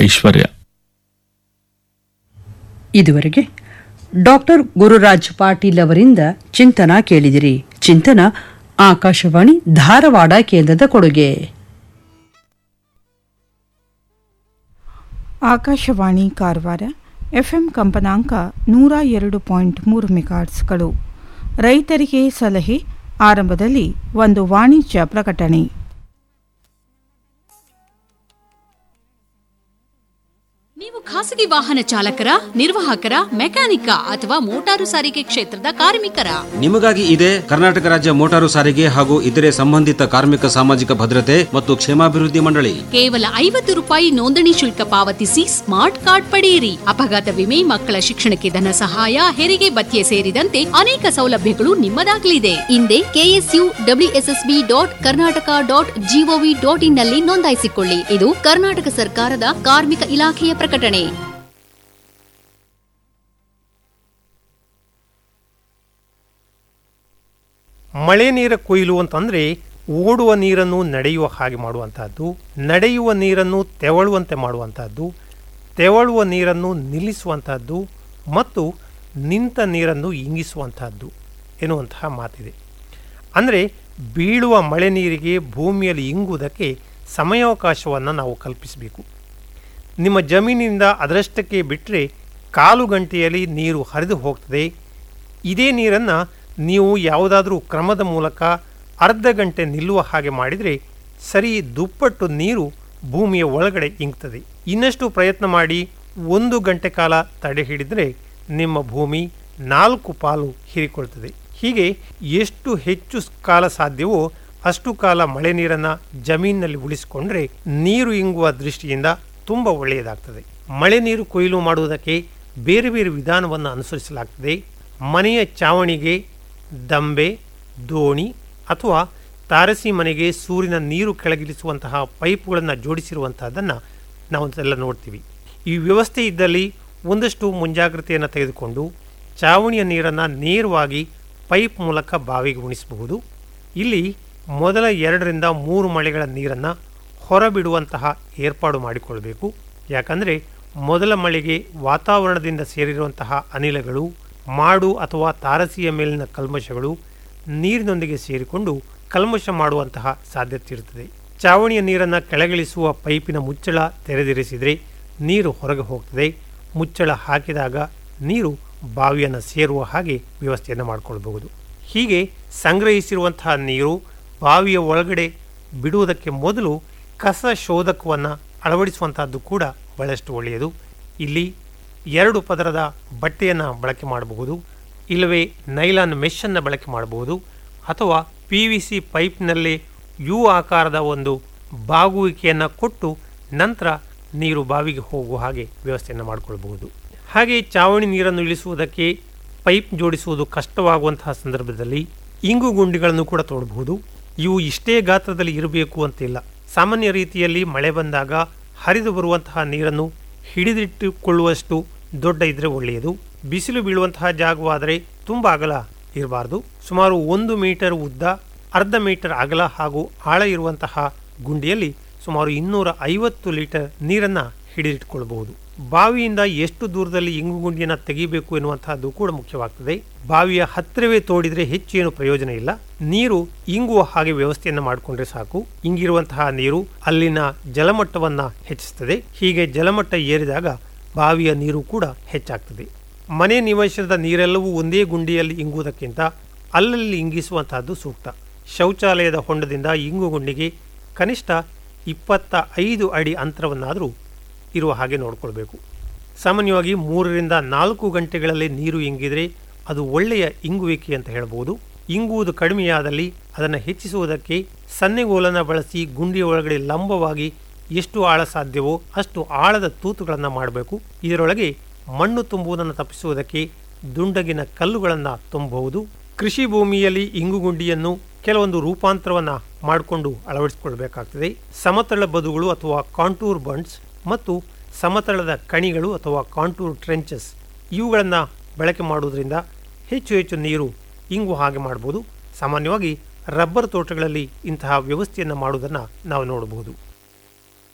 ಐಶ್ವರ್ಯ ಇದುವರೆಗೆ ಡಾಕ್ಟರ್ ಗುರುರಾಜ್ ಪಾಟೀಲ್ ಅವರಿಂದ ಚಿಂತನ ಕೇಳಿದಿರಿ ಚಿಂತನ ಆಕಾಶವಾಣಿ ಧಾರವಾಡ ಕೇಂದ್ರದ ಕೊಡುಗೆ ಆಕಾಶವಾಣಿ ಕಾರವಾರ ಎಫ್ಎಂ ಕಂಪನಾಂಕ ನೂರ ಎರಡು ಪಾಯಿಂಟ್ ಮೂರು ಮೆಗಾಟ್ಸ್ಗಳು ರೈತರಿಗೆ ಸಲಹೆ ಆರಂಭದಲ್ಲಿ ಒಂದು ವಾಣಿಜ್ಯ ಪ್ರಕಟಣೆ ನೀವು ಖಾಸಗಿ ವಾಹನ ಚಾಲಕರ ನಿರ್ವಾಹಕರ ಮೆಕ್ಯಾನಿಕ ಅಥವಾ ಮೋಟಾರು ಸಾರಿಗೆ ಕ್ಷೇತ್ರದ ಕಾರ್ಮಿಕರ ನಿಮಗಾಗಿ ಇದೆ ಕರ್ನಾಟಕ ರಾಜ್ಯ ಮೋಟಾರು ಸಾರಿಗೆ ಹಾಗೂ ಇತರೆ ಸಂಬಂಧಿತ ಕಾರ್ಮಿಕ ಸಾಮಾಜಿಕ ಭದ್ರತೆ ಮತ್ತು ಕ್ಷೇಮಾಭಿವೃದ್ಧಿ ಮಂಡಳಿ ಕೇವಲ ಐವತ್ತು ರೂಪಾಯಿ ನೋಂದಣಿ ಶುಲ್ಕ ಪಾವತಿಸಿ ಸ್ಮಾರ್ಟ್ ಕಾರ್ಡ್ ಪಡೆಯಿರಿ ಅಪಘಾತ ವಿಮೆ ಮಕ್ಕಳ ಶಿಕ್ಷಣಕ್ಕೆ ಧನ ಸಹಾಯ ಹೆರಿಗೆ ಭತ್ಯೆ ಸೇರಿದಂತೆ ಅನೇಕ ಸೌಲಭ್ಯಗಳು ನಿಮ್ಮದಾಗಲಿದೆ ಹಿಂದೆ KSU WSSB dot Karnataka dot GOV dot IN ನಲ್ಲಿ ನೋಂದಾಯಿಸಿಕೊಳ್ಳಿ ಇದು ಕರ್ನಾಟಕ ಸರ್ಕಾರದ ಕಾರ್ಮಿಕ ಇಲಾಖೆಯ ಪ್ರಕಟಣೆ ಮಳೆ ನೀರ ಕೊಯ್ಲು ಅಂತಂದರೆ ಓಡುವ ನೀರನ್ನು ನಡೆಯುವ ಹಾಗೆ ಮಾಡುವಂತಹದ್ದು ನಡೆಯುವ ನೀರನ್ನು ತೆವಳುವಂತೆ ಮಾಡುವಂತಹದ್ದು ತೆವಳುವ ನೀರನ್ನು ನಿಲ್ಲಿಸುವಂತಹದ್ದು ಮತ್ತು ನಿಂತ ನೀರನ್ನು ಇಂಗಿಸುವಂತಹದ್ದು ಎನ್ನುವಂತಹ ಮಾತಿದೆ ಅಂದರೆ ಬೀಳುವ ಮಳೆ ನೀರಿಗೆ ಭೂಮಿಯಲ್ಲಿ ಇಂಗುವುದಕ್ಕೆ ಸಮಯಾವಕಾಶವನ್ನು ನಾವು ಕಲ್ಪಿಸಬೇಕು ನಿಮ್ಮ ಜಮೀನಿನಿಂದ ಅದರಷ್ಟಕ್ಕೆ ಬಿಟ್ಟರೆ ಕಾಲು ಗಂಟೆಯಲ್ಲಿ ನೀರು ಹರಿದು ಹೋಗ್ತದೆ ಇದೇ ನೀರನ್ನು ನೀವು ಯಾವುದಾದ್ರೂ ಕ್ರಮದ ಮೂಲಕ ಅರ್ಧ ಗಂಟೆ ನಿಲ್ಲುವ ಹಾಗೆ ಮಾಡಿದರೆ ಸರಿ ದುಪ್ಪಟ್ಟು ನೀರು ಭೂಮಿಯ ಒಳಗಡೆ ಇಂಗ್ತದೆ ಇನ್ನಷ್ಟು ಪ್ರಯತ್ನ ಮಾಡಿ ಒಂದು ಗಂಟೆ ಕಾಲ ತಡೆ ಹಿಡಿದರೆ ನಿಮ್ಮ ಭೂಮಿ ನಾಲ್ಕು ಪಾಲು ಹೀರಿಕೊಳ್ತದೆ ಹೀಗೆ ಎಷ್ಟು ಹೆಚ್ಚು ಕಾಲ ಸಾಧ್ಯವೋ ಅಷ್ಟು ಕಾಲ ಮಳೆ ನೀರನ್ನು ಜಮೀನಿನಲ್ಲಿ ಉಳಿಸಿಕೊಂಡ್ರೆ ನೀರು ಇಂಗುವ ದೃಷ್ಟಿಯಿಂದ ತುಂಬ ಒಳ್ಳೆಯದಾಗ್ತದೆ ಮಳೆ ನೀರು ಕೊಯ್ಲು ಮಾಡುವುದಕ್ಕೆ ಬೇರೆ ಬೇರೆ ವಿಧಾನವನ್ನು ಅನುಸರಿಸಲಾಗ್ತದೆ ಮನೆಯ ಚಾವಣಿಗೆ ದಂಬೆ ದೋಣಿ ಅಥವಾ ತಾರಸಿ ಮನೆಗೆ ಸೂರ್ಯನ ನೀರು ಕೆಳಗಿಳಿಸುವಂತಹ ಪೈಪ್ಗಳನ್ನು ಜೋಡಿಸಿರುವಂತಹದ್ದನ್ನು ನಾವು ಎಲ್ಲ ನೋಡ್ತೀವಿ ಈ ವ್ಯವಸ್ಥೆ ಇದ್ದಲ್ಲಿ ಒಂದಷ್ಟು ಮುಂಜಾಗ್ರತೆಯನ್ನು ತೆಗೆದುಕೊಂಡು ಚಾವಣಿಯ ನೀರನ್ನು ನೇರವಾಗಿ ಪೈಪ್ ಮೂಲಕ ಬಾವಿಗೆ ಉಣಿಸಬಹುದು ಇಲ್ಲಿ ಮೊದಲ ಎರಡರಿಂದ ಮೂರು ಮಳೆಗಳ ನೀರನ್ನು ಹೊರಬಿಡುವಂತಹ ಏರ್ಪಾಡು ಮಾಡಿಕೊಳ್ಬೇಕು ಯಾಕಂದರೆ ಮೊದಲ ಮಳೆಗೆ ವಾತಾವರಣದಿಂದ ಸೇರಿರುವಂತಹ ಅನಿಲಗಳು ಮಾಡು ಅಥವಾ ತಾರಸಿಯ ಮೇಲಿನ ಕಲ್ಮಶಗಳು ನೀರಿನೊಂದಿಗೆ ಸೇರಿಕೊಂಡು ಕಲ್ಮಶ ಮಾಡುವಂತಹ ಸಾಧ್ಯತೆ ಇರುತ್ತದೆ ಚಾವಣಿಯ ನೀರನ್ನು ಕೆಳಗಿಳಿಸುವ ಪೈಪಿನ ಮುಚ್ಚಳ ತೆರೆದಿರಿಸಿದರೆ ನೀರು ಹೊರಗೆ ಹೋಗ್ತದೆ ಮುಚ್ಚಳ ಹಾಕಿದಾಗ ನೀರು ಬಾವಿಯನ್ನು ಸೇರುವ ಹಾಗೆ ವ್ಯವಸ್ಥೆಯನ್ನು ಮಾಡಿಕೊಳ್ಬಹುದು ಹೀಗೆ ಸಂಗ್ರಹಿಸಿರುವಂತಹ ನೀರು ಬಾವಿಯ ಒಳಗಡೆ ಬಿಡುವುದಕ್ಕೆ ಮೊದಲು ಕಸ ಶೋಧಕವನ್ನು ಅಳವಡಿಸುವಂತಹದ್ದು ಕೂಡ ಬಹಳಷ್ಟು ಒಳ್ಳೆಯದು ಇಲ್ಲಿ ಎರಡು ಪದರದ ಬಟ್ಟೆಯನ್ನು ಬಳಕೆ ಮಾಡಬಹುದು ಇಲ್ಲವೇ ನೈಲಾನ್ ಮೆಷನ್ನು ಬಳಕೆ ಮಾಡಬಹುದು ಅಥವಾ ಪಿ ವಿ ಸಿ ಪೈಪ್ನಲ್ಲಿ ಯು ಆಕಾರದ ಒಂದು ಬಾಗುವಿಕೆಯನ್ನು ಕೊಟ್ಟು ನಂತರ ನೀರು ಬಾವಿಗೆ ಹೋಗುವ ಹಾಗೆ ವ್ಯವಸ್ಥೆಯನ್ನು ಮಾಡಿಕೊಳ್ಬಹುದು ಹಾಗೆ ಚಾವಣಿ ನೀರನ್ನು ಇಳಿಸುವುದಕ್ಕೆ ಪೈಪ್ ಜೋಡಿಸುವುದು ಕಷ್ಟವಾಗುವಂತಹ ಸಂದರ್ಭದಲ್ಲಿ ಇಂಗು ಗುಂಡಿಗಳನ್ನು ಕೂಡ ತೋಡಬಹುದು ಇವು ಇಷ್ಟೇ ಗಾತ್ರದಲ್ಲಿ ಇರಬೇಕು ಅಂತಿಲ್ಲ ಸಾಮಾನ್ಯ ರೀತಿಯಲ್ಲಿ ಮಳೆ ಬಂದಾಗ ಹರಿದು ಬರುವಂತಹ ನೀರನ್ನು ಹಿಡಿದಿಟ್ಟುಕೊಳ್ಳುವಷ್ಟು ದೊಡ್ಡ ಇದ್ರೆ ಒಳ್ಳೆಯದು ಬಿಸಿಲು ಬೀಳುವಂತಹ ಜಾಗವಾದರೆ ತುಂಬ ಅಗಲ ಇರಬಾರ್ದು ಸುಮಾರು ಒಂದು ಮೀಟರ್ ಉದ್ದ ಅರ್ಧ ಮೀಟರ್ ಅಗಲ ಹಾಗೂ ಆಳ ಇರುವಂತಹ ಗುಂಡಿಯಲ್ಲಿ ಸುಮಾರು ಇನ್ನೂರ ಐವತ್ತು ಲೀಟರ್ ನೀರನ್ನು ಹಿಡಿದಿಟ್ಟುಕೊಳ್ಳಬಹುದು ಬಾವಿಯಿಂದ ಎಷ್ಟು ದೂರದಲ್ಲಿ ಇಂಗು ಗುಂಡಿಯನ್ನು ತೆಗಿಬೇಕು ಎನ್ನುವಂತಹದ್ದು ಕೂಡ ಮುಖ್ಯವಾಗ್ತದೆ ಬಾವಿಯ ಹತ್ತಿರವೇ ತೋಡಿದರೆ ಹೆಚ್ಚು ಏನು ಪ್ರಯೋಜನ ಇಲ್ಲ ನೀರು ಇಂಗುವ ಹಾಗೆ ವ್ಯವಸ್ಥೆಯನ್ನು ಮಾಡಿಕೊಂಡ್ರೆ ಸಾಕು ಇಂಗಿರುವಂತಹ ನೀರು ಅಲ್ಲಿನ ಜಲಮಟ್ಟವನ್ನ ಹೆಚ್ಚಿಸುತ್ತದೆ ಹೀಗೆ ಜಲಮಟ್ಟ ಏರಿದಾಗ ಬಾವಿಯ ನೀರು ಕೂಡ ಹೆಚ್ಚಾಗ್ತದೆ ಮನೆ ನಿವಾಸದ ನೀರೆಲ್ಲವೂ ಒಂದೇ ಗುಂಡಿಯಲ್ಲಿ ಇಂಗುವುದಕ್ಕಿಂತ ಅಲ್ಲಲ್ಲಿ ಇಂಗಿಸುವಂತಹದ್ದು ಸೂಕ್ತ ಶೌಚಾಲಯದ ಹೊಂಡದಿಂದ ಇಂಗು ಗುಂಡಿಗೆ ಕನಿಷ್ಠ ಇಪ್ಪತ್ತ ಐದು ಅಡಿ ಅಂತರವನ್ನಾದರೂ ಇರುವ ಹಾಗೆ ನೋಡಿಕೊಳ್ಬೇಕು ಸಾಮಾನ್ಯವಾಗಿ ಮೂರರಿಂದ ನಾಲ್ಕು ಗಂಟೆಗಳಲ್ಲಿ ನೀರು ಇಂಗಿದರೆ ಅದು ಒಳ್ಳೆಯ ಇಂಗುವಿಕೆ ಅಂತ ಹೇಳ್ಬೋದು ಇಂಗುವುದು ಕಡಿಮೆಯಾದಲ್ಲಿ ಅದನ್ನು ಹೆಚ್ಚಿಸುವುದಕ್ಕೆ ಸನ್ನೆಗೋಲನ್ನು ಬಳಸಿ ಗುಂಡಿಯ ಒಳಗಡೆ ಲಂಬವಾಗಿ ಎಷ್ಟು ಆಳ ಸಾಧ್ಯವೋ ಅಷ್ಟು ಆಳದ ತೂತುಗಳನ್ನು ಮಾಡಬೇಕು ಇದರೊಳಗೆ ಮಣ್ಣು ತುಂಬುವುದನ್ನು ತಪ್ಪಿಸುವುದಕ್ಕೆ ದುಂಡಗಿನ ಕಲ್ಲುಗಳನ್ನು ತುಂಬಬಹುದು ಕೃಷಿ ಭೂಮಿಯಲ್ಲಿ ಇಂಗುಗುಂಡಿಯನ್ನು ಕೆಲವೊಂದು ರೂಪಾಂತರವನ್ನು ಮಾಡಿಕೊಂಡು ಅಳವಡಿಸಿಕೊಳ್ಬೇಕಾಗ್ತದೆ ಸಮತಳ ಬದುಗಳು ಅಥವಾ ಕಾಂಟೂರ್ ಬಂಡ್ಸ್ ಮತ್ತು ಸಮತಳದ ಕಣಿಗಳು ಅಥವಾ ಕಾಂಟೂರ್ ಟ್ರೆಂಚಸ್ ಇವುಗಳನ್ನು ಬಳಕೆ ಮಾಡುವುದರಿಂದ ಹೆಚ್ಚು ಹೆಚ್ಚು ನೀರು ಇಂಗು ಹಾಗೆ ಮಾಡ್ಬೋದು ಸಾಮಾನ್ಯವಾಗಿ ರಬ್ಬರ್ ತೋಟಗಳಲ್ಲಿ ಇಂತಹ ವ್ಯವಸ್ಥೆಯನ್ನು ಮಾಡುವುದನ್ನು ನಾವು ನೋಡಬಹುದು